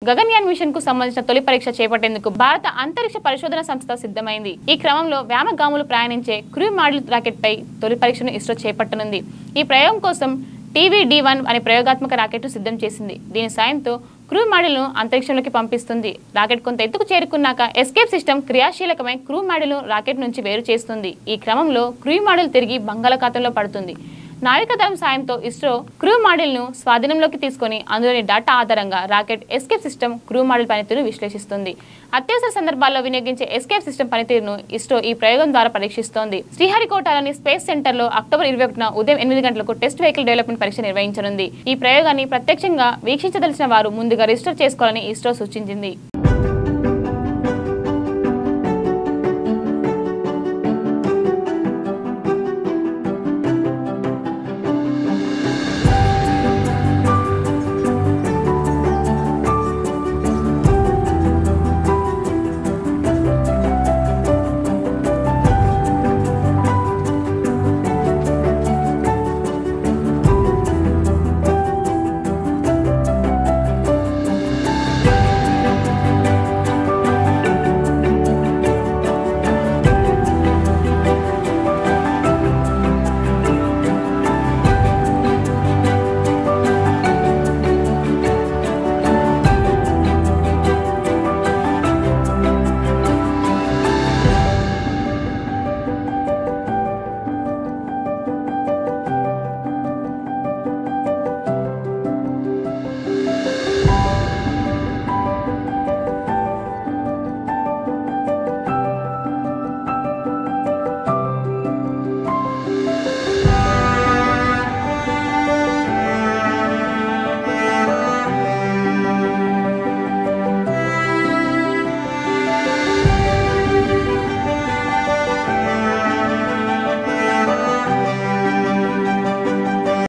Gaganyaan machine కు సంబంధించిన తొలి పరీక్ష చేపట్టేందుకు భారత అంతరిక్ష పరిశోధన సంస్థ సిద్ధమైంది ఈ క్రమంలో వ్యామగాములు ప్రయాణించే క్రూ మాడ్యూల్ రాకెట్ పై తొలి పరీక్షను ఇస్రో చేపట్టనుంది ఈ ప్రయోగం కోసం టీవీ డి వన్ అనే ప్రయోగాత్మక రాకెట్ను సిద్ధం చేసింది దీని సాయంతో క్రూ మాడ్యూల్ను అంతరిక్షంలోకి పంపిస్తుంది రాకెట్ కొంత ఎత్తుకు చేరుకున్నాక ఎస్కేప్ సిస్టమ్ క్రియాశీలకమై క్రూ మాడ్యూల్ను రాకెట్ నుంచి వేరు చేస్తుంది ఈ క్రమంలో క్రూ మాడ్యూల్ తిరిగి బంగాళాఖాతంలో పడుతుంది నావికాదళం సాయంతో ఇస్రో క్రూ మాడ్యూల్ను స్వాధీనంలోకి తీసుకొని అందులోని డేటా ఆధారంగా rocket escape system crew module పనితీరును విశ్లేషిస్తుంది అత్యవసర సందర్భాల్లో వినియోగించే ఎస్కేప్ సిస్టమ్ పనితీరును ఇస్రో ఈ ప్రయోగం ద్వారా పరీక్షిస్తోంది శ్రీహరికోటలోని స్పేస్ సెంటర్లో అక్టోబర్ ఇరవై ఒకటిన ఉదయం ఎనిమిది గంటలకు టెస్ట్ వెహికల్ డెవలప్మెంట్ పరీక్ష నిర్వహించనుంది ఈ ప్రయోగాన్ని ప్రత్యక్షంగా వీక్షించదలిచిన వారు ముందుగా రిజిస్టర్ చేసుకోవాలని ఇస్రో సూచించింది